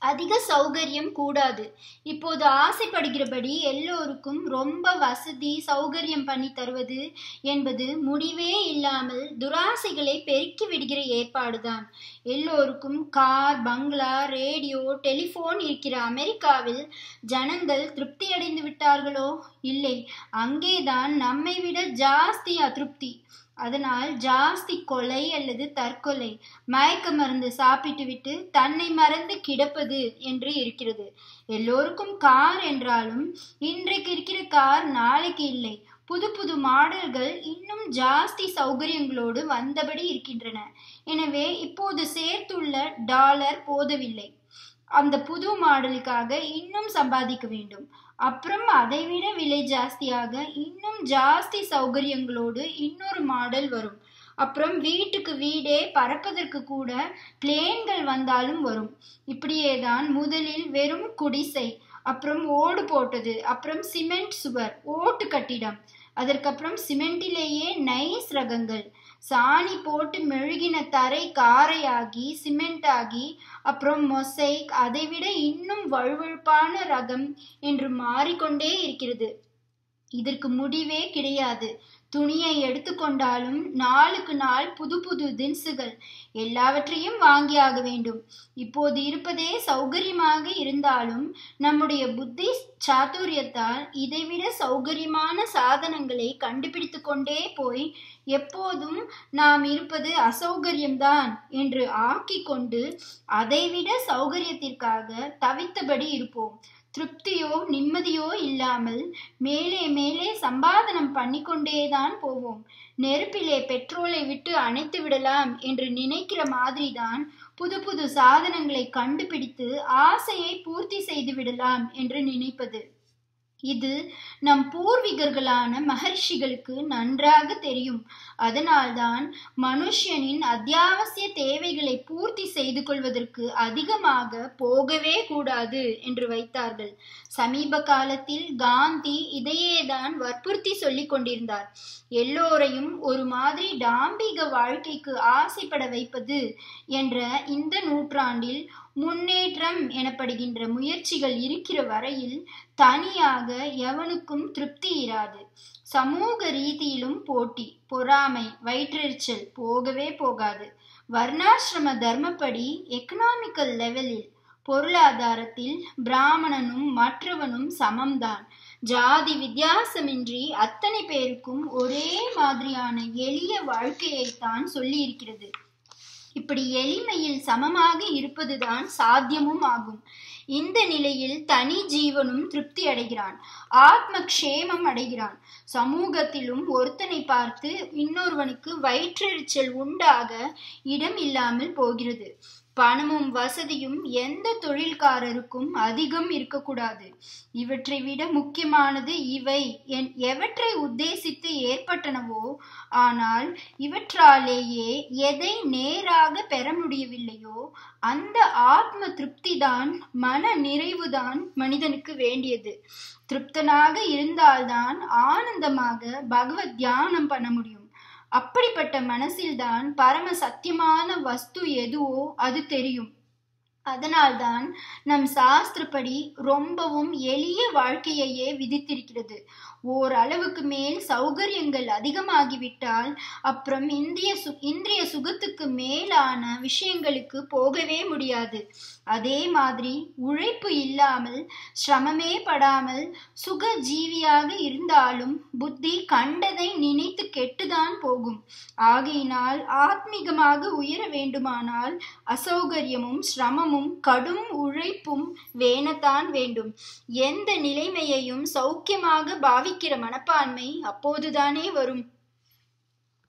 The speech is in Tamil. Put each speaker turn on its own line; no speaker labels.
அதிக சௌகரியம் கூடாது இப்போது ஆசைப்படுகிறபடி எல்லோருக்கும் ரொம்ப வசதி சௌகரியம் பண்ணி தருவது என்பது முடிவே இல்லாமல் துராசைகளை பெருக்கி விடுகிற ஏற்பாடுதான் எல்லோருக்கும் கார் பங்களா ரேடியோ டெலிஃபோன் இருக்கிற அமெரிக்காவில் ஜனங்கள் திருப்தி அடைந்து விட்டார்களோ இல்லை அங்கேதான் நம்மை விட ஜாஸ்தி அதிருப்தி அதனால் ஜாஸ்தி கொலை அல்லது தற்கொலை மயக்க மருந்து சாப்பிட்டு விட்டு தன்னை மறந்து கிடப்பது என்று இருக்கிறது எல்லோருக்கும் கார் என்றாலும் இன்றைக்கு இருக்கிற கார் நாளைக்கு இல்லை புது புது மாடல்கள் இன்னும் ஜாஸ்தி சௌகரியங்களோடு வந்தபடி இருக்கின்றன எனவே இப்போது சேர்த்துள்ள டாலர் போதவில்லை அந்த புது மாடலுக்காக இன்னும் சம்பாதிக்க வேண்டும் அப்புறம் அதைவிட விலை ஜாஸ்தியாக இன்னும் ஜாஸ்தி சௌகரியங்களோடு இன்னொரு மாடல் வரும் அப்புறம் வீட்டுக்கு வீடே பறப்பதற்கு கூட பிளேன்கள் வந்தாலும் வரும் இப்படியே தான் முதலில் வெறும் குடிசை அப்புறம் ஓடு போட்டது அப்புறம் சிமெண்ட் சுவர் ஓட்டு கட்டிடம் அதற்கப்புறம் சிமெண்டிலேயே நைஸ் ரகங்கள் சாணி போட்டு மெழுகின தரை காரையாகி சிமெண்ட் ஆகி அப்புறம் மொசைக் அதைவிட இன்னும் வழுவழுப்பான ரகம் என்று மாறிக்கொண்டே இருக்கிறது இதற்கு முடிவே கிடையாது துணியை எடுத்துக்கொண்டாலும் நாளுக்கு நாள் புது புது தின்சுகள் எல்லாவற்றையும் வாங்கியாக வேண்டும் இப்போது இருப்பதே சௌகரியமாக இருந்தாலும் நம்முடைய புத்தி சாதுரியத்தால் இதைவிட சௌகரியமான சாதனங்களை கண்டுபிடித்து கொண்டே போய் எப்போதும் நாம் இருப்பது அசௌகரியம்தான் என்று ஆக்கி கொண்டு அதைவிட சௌகரியத்திற்காக தவித்தபடி இருப்போம் திருப்தியோ நிம்மதியோ இல்லாமல் மேலே மேலே சம்பாதனம் பண்ணிக்கொண்டேதான் போவோம் நெருப்பிலே பெட்ரோலை விட்டு அணைத்து விடலாம் என்று நினைக்கிற மாதிரிதான் புது புது சாதனங்களை கண்டுபிடித்து ஆசையை பூர்த்தி செய்து விடலாம் என்று நினைப்பது இது நம் பூர்வீகர்களான மகர்ஷிகளுக்கு நன்றாக தெரியும் அதனால்தான் மனுஷனின் அத்தியாவசிய தேவைகளை பூர்த்தி செய்து கொள்வதற்கு அதிகமாக போகவே கூடாது என்று வைத்தார்கள் சமீப காலத்தில் காந்தி இதையேதான் வற்புறுத்தி சொல்லிக் கொண்டிருந்தார் எல்லோரையும் ஒரு மாதிரி டாம்பிக வாழ்க்கைக்கு ஆசைப்பட வைப்பது என்ற இந்த நூற்றாண்டில் முன்னேற்றம் எனப்படுகின்ற முயற்சிகள் இருக்கிற வரையில் தனியாக எவனுக்கும் திருப்தி இராது சமூக ரீதியிலும் போட்டி பொறாமை வயிற்றெரிச்சல் போகவே போகாது வர்ணாசிரம தர்மப்படி எக்கனாமிக்கல் லெவலில் பொருளாதாரத்தில் பிராமணனும் மற்றவனும் சமம்தான் ஜாதி வித்தியாசமின்றி அத்தனை பேருக்கும் ஒரே மாதிரியான எளிய வாழ்க்கையைத்தான் சொல்லி இருக்கிறது இப்படி எளிமையில் சமமாக இருப்பதுதான் சாத்தியமும் ஆகும் இந்த நிலையில் தனி ஜீவனும் திருப்தி அடைகிறான் ஆத்ம க்ஷேமம் அடைகிறான் சமூகத்திலும் ஒருத்தனை பார்த்து இன்னொருவனுக்கு வயிற்றெரிச்சல் உண்டாக இடம் இல்லாமல் போகிறது பணமும் வசதியும் எந்த தொழில்காரருக்கும் அதிகம் இருக்கக்கூடாது இவற்றை விட முக்கியமானது இவை என் எவற்றை உத்தேசித்து ஏற்பட்டனவோ ஆனால் இவற்றாலேயே எதை நேராக பெற முடியவில்லையோ அந்த ஆத்ம திருப்திதான் மன நிறைவுதான் மனிதனுக்கு வேண்டியது திருப்தனாக இருந்தால்தான் ஆனந்தமாக பகவத் தியானம் பண்ண முடியும் அப்படிப்பட்ட மனசில்தான் பரம சத்தியமான வஸ்து எதுவோ அது தெரியும் அதனால்தான் நம் சாஸ்திரப்படி ரொம்பவும் எளிய வாழ்க்கையையே விதித்திருக்கிறது ஓரளவுக்கு மேல் சௌகரியங்கள் அதிகமாகிவிட்டால் அப்புறம் இந்திய சு இந்திரிய சுகத்துக்கு மேலான விஷயங்களுக்கு போகவே முடியாது அதே மாதிரி உழைப்பு இல்லாமல் சிரமமே படாமல் சுக ஜீவியாக இருந்தாலும் புத்தி கண்டதை நினைத்து கெட்டுதான் போகும் ஆகையினால் ஆத்மீகமாக உயர வேண்டுமானால் அசௌகரியமும் சிரமமும் கடும் உழைப்பும் வேணத்தான் வேண்டும் எந்த நிலைமையையும் சௌக்கியமாக பாவிக்கிற மனப்பான்மை அப்போதுதானே வரும்